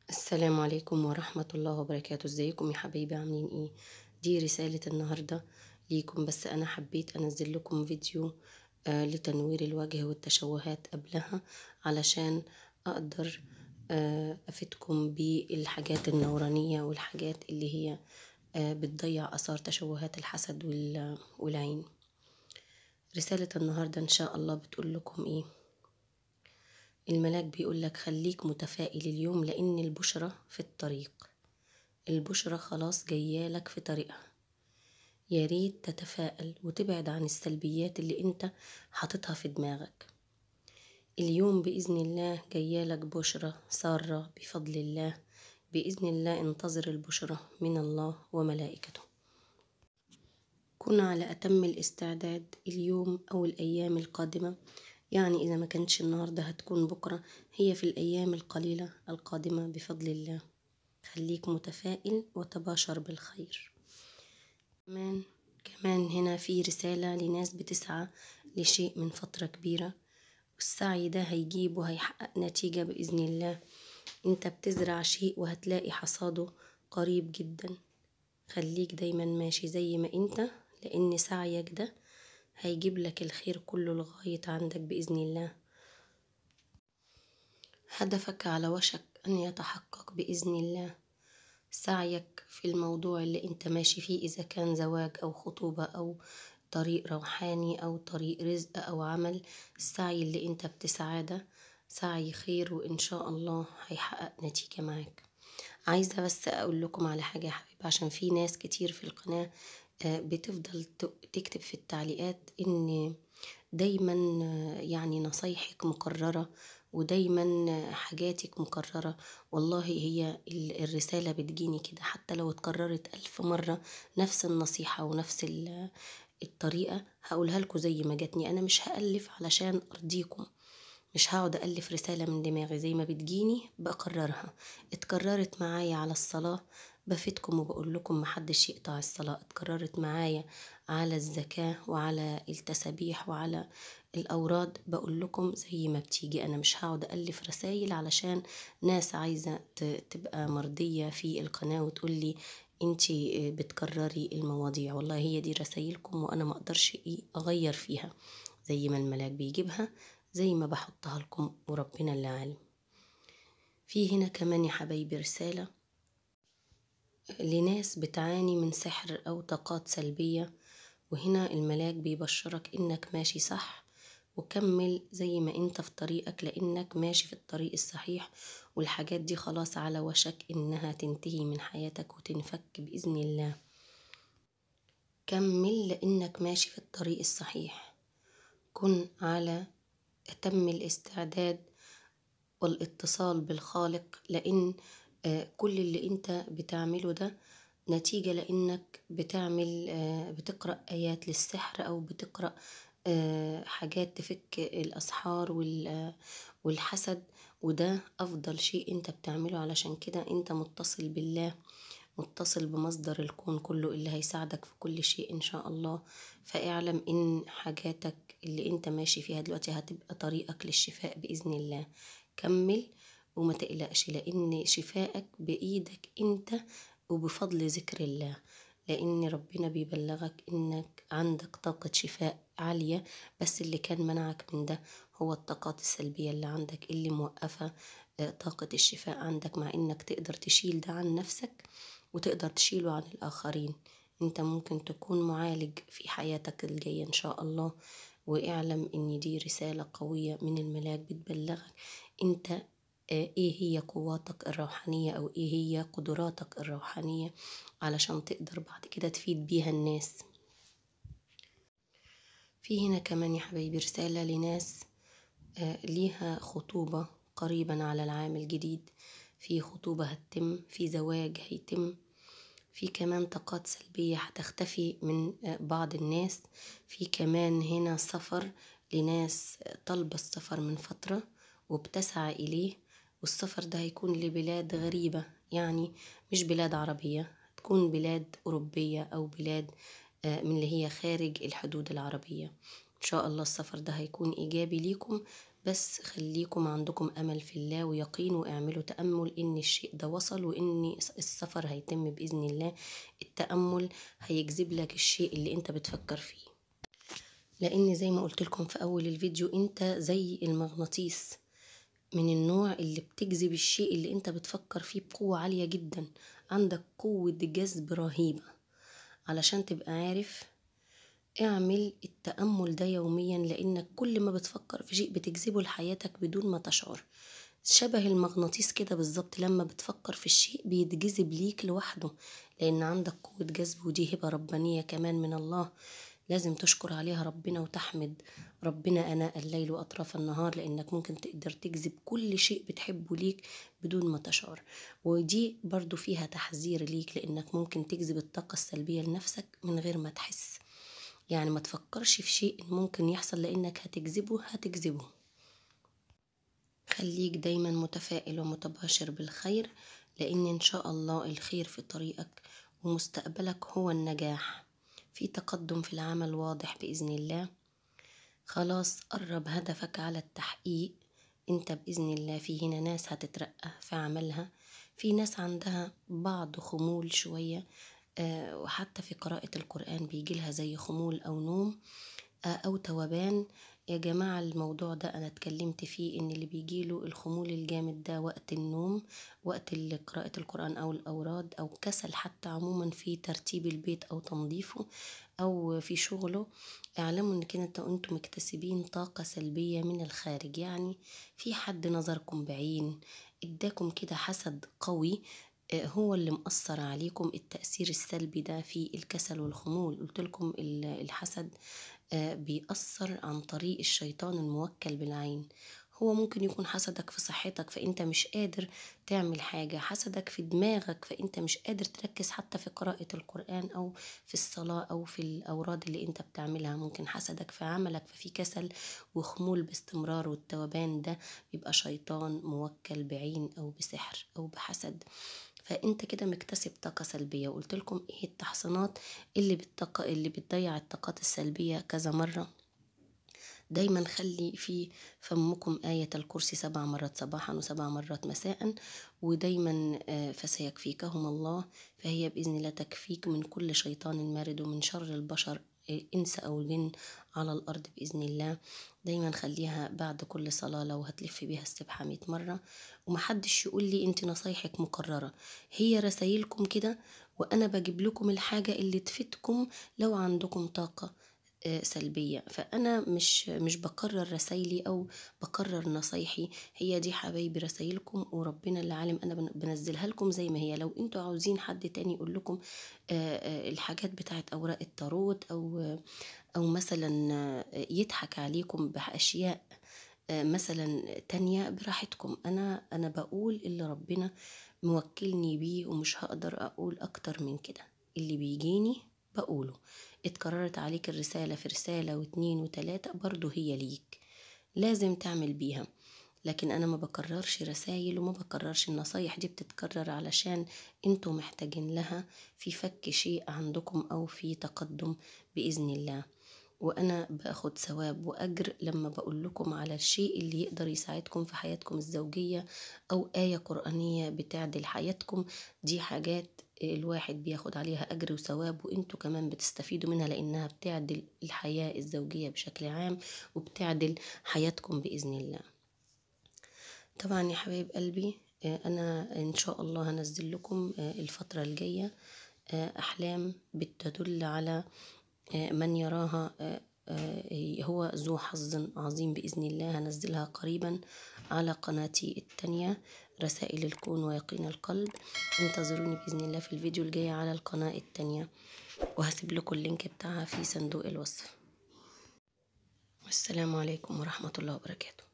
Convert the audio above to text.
السلام عليكم ورحمة الله وبركاته ازيكم يا حبايبي عاملين ايه دي رسالة النهاردة ليكم بس انا حبيت انزل لكم فيديو آه لتنوير الوجه والتشوهات قبلها علشان اقدر آه افيدكم بالحاجات النورانية والحاجات اللي هي آه بتضيع اثار تشوهات الحسد وال- والعين رسالة النهاردة ان شاء الله بتقول لكم ايه الملاك بيقول لك خليك متفائل اليوم لأن البشرة في الطريق البشرة خلاص جايالك في طريقها يا ريت تتفائل وتبعد عن السلبيات اللي انت حاططها في دماغك اليوم بإذن الله جايالك بشرة سارة بفضل الله بإذن الله انتظر البشرة من الله وملائكته كن على أتم الاستعداد اليوم أو الأيام القادمة يعني إذا ما كانتش النهاردة هتكون بكرة هي في الأيام القليلة القادمة بفضل الله خليك متفائل وتباشر بالخير كمان كمان هنا في رسالة لناس بتسعى لشيء من فترة كبيرة والسعي ده هيجيب وهيحقق نتيجة بإذن الله انت بتزرع شيء وهتلاقي حصاده قريب جدا خليك دايما ماشي زي ما انت لأن سعيك ده هيجيب لك الخير كله لغاية عندك بإذن الله هدفك على وشك أن يتحقق بإذن الله سعيك في الموضوع اللي انت ماشي فيه إذا كان زواج أو خطوبة أو طريق روحاني أو طريق رزق أو عمل السعي اللي انت بتسعى ده سعي خير وإن شاء الله هيحقق نتيجة معاك عايزة بس أقول لكم على حاجة يا حبيبي عشان في ناس كتير في القناة بتفضل تكتب في التعليقات ان دايما يعني نصايحك مكررة ودايما حاجاتك مكررة والله هي الرسالة بتجيني كده حتى لو اتكررت ألف مرة نفس النصيحة ونفس الطريقة هقولها لكم زي ما جاتني أنا مش هألف علشان أرضيكم مش هقعد ألف رسالة من دماغي زي ما بتجيني بكررها اتكررت معايا على الصلاة بفيدكم وبقول لكم محدش يقطع الصلاة اتكررت معايا على الزكاة وعلى التسابيح وعلى الأوراد بقول لكم زي ما بتيجي أنا مش هقعد ألف رسايل علشان ناس عايزة تبقى مرضية في القناة وتقول لي انتي بتكرري المواضيع والله هي دي رسايلكم وأنا ما أقدرش أغير فيها زي ما الملاك بيجيبها زي ما بحطها لكم وربنا اللي عالم في هنا كمان يا حبايبي رسالة لناس بتعاني من سحر أو طاقات سلبية وهنا الملاك بيبشرك إنك ماشي صح وكمل زي ما انت في طريقك لانك ماشي في الطريق الصحيح والحاجات دي خلاص على وشك انها تنتهي من حياتك وتنفك باذن الله كمل لانك ماشي في الطريق الصحيح كن على اتم الاستعداد والاتصال بالخالق لان كل اللي انت بتعمله ده نتيجة لانك بتعمل بتقرأ ايات للسحر او بتقرأ حاجات تفك الاسحار والحسد وده افضل شيء انت بتعمله علشان كده انت متصل بالله متصل بمصدر الكون كله اللي هيساعدك في كل شيء ان شاء الله فاعلم ان حاجاتك اللي انت ماشي فيها دلوقتي هتبقى طريقك للشفاء باذن الله كمل وما تقلقش لان شفائك بايدك انت وبفضل ذكر الله لان ربنا بيبلغك انك عندك طاقة شفاء عالية بس اللي كان منعك من ده هو الطاقات السلبية اللي عندك اللي موقفة طاقة الشفاء عندك مع انك تقدر تشيل ده عن نفسك وتقدر تشيله عن الآخرين انت ممكن تكون معالج في حياتك الجاية ان شاء الله واعلم ان دي رسالة قوية من الملاك بتبلغك انت ايه هي قواتك الروحانية او ايه هي قدراتك الروحانية علشان تقدر بعد كده تفيد بيها الناس في هنا كمان يا حبايبي رسالة لناس ليها خطوبة قريبا على العام الجديد في خطوبة هتتم في زواج هيتم في كمان طاقات سلبية هتختفي من بعض الناس في كمان هنا سفر لناس طالبة السفر من فترة وبتسعى إليه والسفر ده هيكون لبلاد غريبة يعني مش بلاد عربية تكون بلاد أوروبية أو بلاد من اللي هي خارج الحدود العربية إن شاء الله السفر ده هيكون إيجابي ليكم بس خليكم عندكم أمل في الله ويقين واعملوا تأمل إن الشيء ده وصل وإن السفر هيتم بإذن الله التأمل هيجذب لك الشيء اللي أنت بتفكر فيه لأن زي ما قلت لكم في أول الفيديو أنت زي المغناطيس من النوع اللي بتجذب الشيء اللي أنت بتفكر فيه بقوة عالية جدا عندك قوة جذب رهيبة علشان تبقى عارف اعمل التأمل ده يوميا لأنك كل ما بتفكر في شيء بتجذبه لحياتك بدون ما تشعر شبه المغناطيس كده بالظبط لما بتفكر في الشيء بيتجذب ليك لوحده لأن عندك قوة جذب ودي هبة ربانية كمان من الله لازم تشكر عليها ربنا وتحمد ربنا أناء الليل وأطراف النهار لأنك ممكن تقدر تجذب كل شيء بتحبه ليك بدون ما تشعر ودي برضو فيها تحذير ليك لأنك ممكن تجذب الطاقة السلبية لنفسك من غير ما تحس يعني ما تفكرش في شيء ممكن يحصل لأنك هتجذبه هتجذبه خليك دايما متفائل ومتباشر بالخير لأن إن شاء الله الخير في طريقك ومستقبلك هو النجاح في تقدم في العمل واضح بإذن الله خلاص قرب هدفك على التحقيق انت بإذن الله في هنا ناس هتترقى في عملها في ناس عندها بعض خمول شوية آه وحتى في قراءة القرآن بيجيلها زي خمول أو نوم آه أو توبان يا جماعة الموضوع ده أنا اتكلمت فيه إن اللي بيجيله الخمول الجامد ده وقت النوم وقت قراءة القرآن أو الأوراد أو كسل حتى عموما في ترتيب البيت أو تنظيفه أو في شغله اعلموا إن كده أنتم مكتسبين طاقة سلبية من الخارج يعني في حد نظركم بعين اداكم كده حسد قوي هو اللي مأثر عليكم التأثير السلبي ده في الكسل والخمول قلت لكم الحسد بيأثر عن طريق الشيطان الموكل بالعين هو ممكن يكون حسدك في صحتك فانت مش قادر تعمل حاجة حسدك في دماغك فانت مش قادر تركز حتى في قراءة القرآن او في الصلاة او في الاوراد اللي انت بتعملها ممكن حسدك في عملك ففي كسل وخمول باستمرار والتوبان ده بيبقى شيطان موكل بعين او بسحر او بحسد فانت كده مكتسب طاقه سلبيه وقلت لكم ايه التحصينات اللي بالطاقه اللي بتضيع الطاقات السلبيه كذا مره دايما خلي في فمكم آية الكرسي سبع مرات صباحا وسبع مرات مساء ودايما فسيكفيكهم الله فهي بإذن الله تكفيك من كل شيطان مارد ومن شر البشر إنس أو جن على الأرض بإذن الله دايما خليها بعد كل صلاة لو هتلف بيها السبحة مية مرة ومحدش يقول لي انت نصايحك مكررة هي رسايلكم كده وأنا بجيب لكم الحاجة اللي تفيدكم لو عندكم طاقة سلبية فأنا مش مش بكرر رسايلي أو بكرر نصايحي هي دي حبايبي رسايلكم وربنا اللي عالم أنا بنزلها لكم زي ما هي لو انتوا عاوزين حد تاني يقول لكم الحاجات بتاعت أوراق التاروت أو أو مثلا يضحك عليكم بأشياء مثلا تانية براحتكم أنا أنا بقول اللي ربنا موكلني بيه ومش هقدر أقول أكتر من كده اللي بيجيني بقوله اتكررت عليك الرسالة في رسالة واتنين وتلاتة برضو هي ليك لازم تعمل بيها لكن انا ما بكررش رسايل وما بكررش النصايح دي بتتكرر علشان انتوا محتاجين لها في فك شيء عندكم او في تقدم باذن الله وانا باخد ثواب واجر لما بقول لكم على الشيء اللي يقدر يساعدكم في حياتكم الزوجيه او ايه قرانيه بتعدل حياتكم دي حاجات الواحد بياخد عليها اجر وثواب وانتوا كمان بتستفيدوا منها لانها بتعدل الحياه الزوجيه بشكل عام وبتعدل حياتكم باذن الله طبعا يا حبايب قلبي انا ان شاء الله هنزل لكم الفتره الجايه احلام بتدل على من يراها هو ذو حظ عظيم بإذن الله هنزلها قريبا على قناتي التانية رسائل الكون ويقين القلب انتظروني بإذن الله في الفيديو الجاي على القناة التانية وهسيب لكم اللينك بتاعها في صندوق الوصف والسلام عليكم ورحمة الله وبركاته